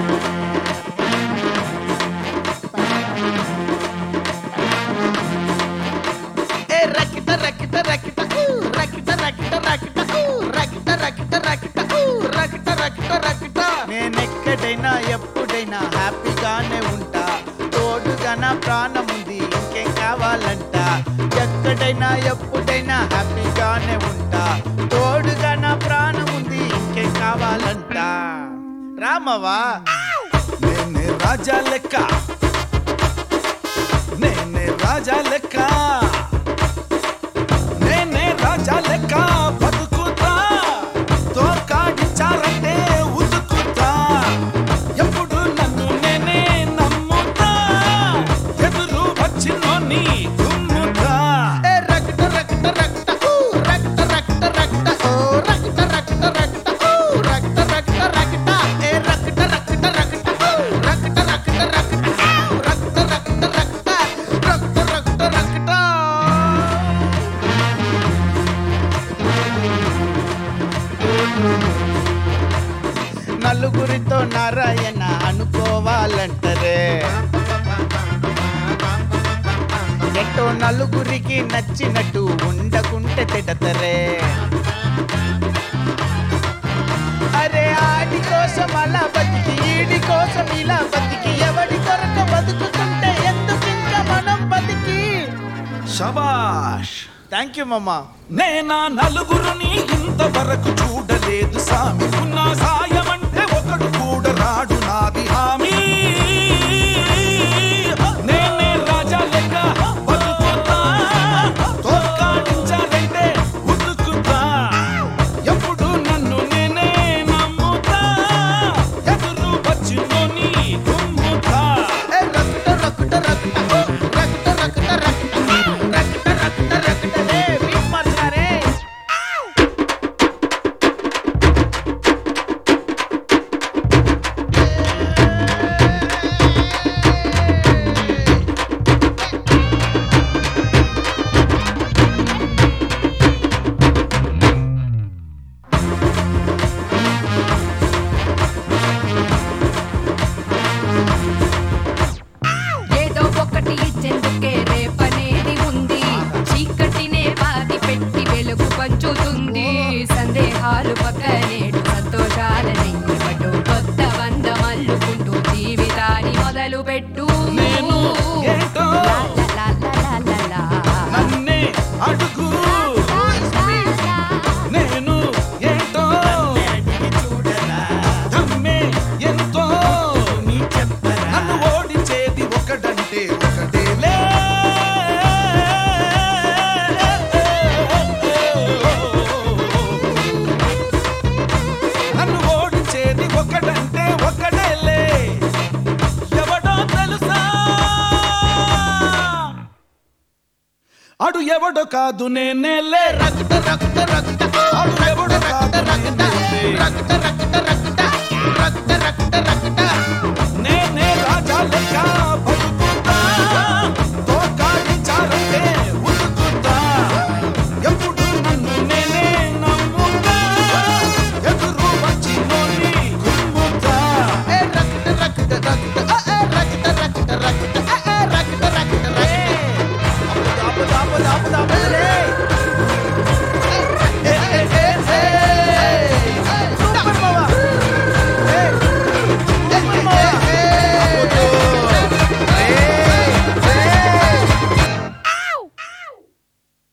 ఏ రకిట రకిట రకిట ఊ, రకిట రకిట రకిట ఊ, రకిట రకిట రకిట ఊ, రకిట రకిట రకిట నేనెక్కడైనా ఎప్పుడైనా హ్యాపీగానే ఉంటా తోడుగా నా ప్రాణం ఉంది ఇంకేం కావాలంట ఎక్కడైనా ఎప్పుడైనా హ్యాపీగానే ఉంటా తోడుగా నా ప్రాణం ఉంది ఇంకేం కావాలంట రామవా నేనే రాజా లెక్క నేనే రాజా లెక్క నేనే రాజా లెక్క బతుకుతా తోకాడించారంటే ఉతుకుతా ఎప్పుడు నన్ను నేనే నమ్ముతా ఎదురు వచ్చినోని దుమ్ముతా ఏ రకిట రకిట రకిట ఊ, రకిట రకిట రకిట ఓ, రకిట రకిట రకిట ఊ, రకిట రకిట రకిట ఏ రకిట రకిట రకిట ఊ, రకిట రకిట రకిట ఊ, రకిట రకిట రకిట రకిట రకిట రకిట నలుగురితో నారాయణ అనుకోవాలంటరే ఎట్టో నలుగురికి నచ్చినట్టు ఉండకుంటే తిడతరే అరే ఆడి కోసం అలా బతికి ఈడి కోసం ఇలా బతికి ఎవడి కొరక బతుకుతుంటే ఎందుకు ఇంకా మనం బతికి శబాష్ థ్యాంక్ యూ మమ్మా నేనా నలుగురుని ఇంతవరకు చూడలేదు సామి ఉన్న సాయం అంటే ఒకడు కూడా రాడు నాది హామీ నేనే రాజా లెక్క బతుకుతా తోకాడించారంటే ఉతుకుతా ఎప్పుడు నన్ను నేనే నమ్ముతా ఎదురు వచ్చినోని దుమ్ముతా ఏ రక్త రక్త రక్త ఓ, రక్త రక్త రక్త ఆ, రక్త రక్త రక్త రే బీట్ మార్చారే ఏదో ఒకటి ఇచ్చేందుకే రేపనేది ఉంది చీకటినే బాది పెట్టి వెలుగు పంచుతుంది సందేహాలు పక్కనేడు సంతోషాలని ఇవ్వటు కొత్త వంద మల్లుకుంటూ జీవితాన్ని మొదలు పెట్టు నేను ఏంటో లా లా లా లా లా లా. నన్నే అడుగు నేను ఏంటో అడిగి చూడరా దమ్మే ఎంతో నీ చెప్పరా నన్ను ఓడించేది ఒకడంటే ఒకటేలే నన్ను ఓడించేది ఒకడంటే ఒకడేలే ఎవడో తెలుసా అడు ఎవడో కాదు నేనేలే రక్త రక్త రక్త అడు ఎవడో కాదు రక్త నేనేలే రక్త రక్త రక్త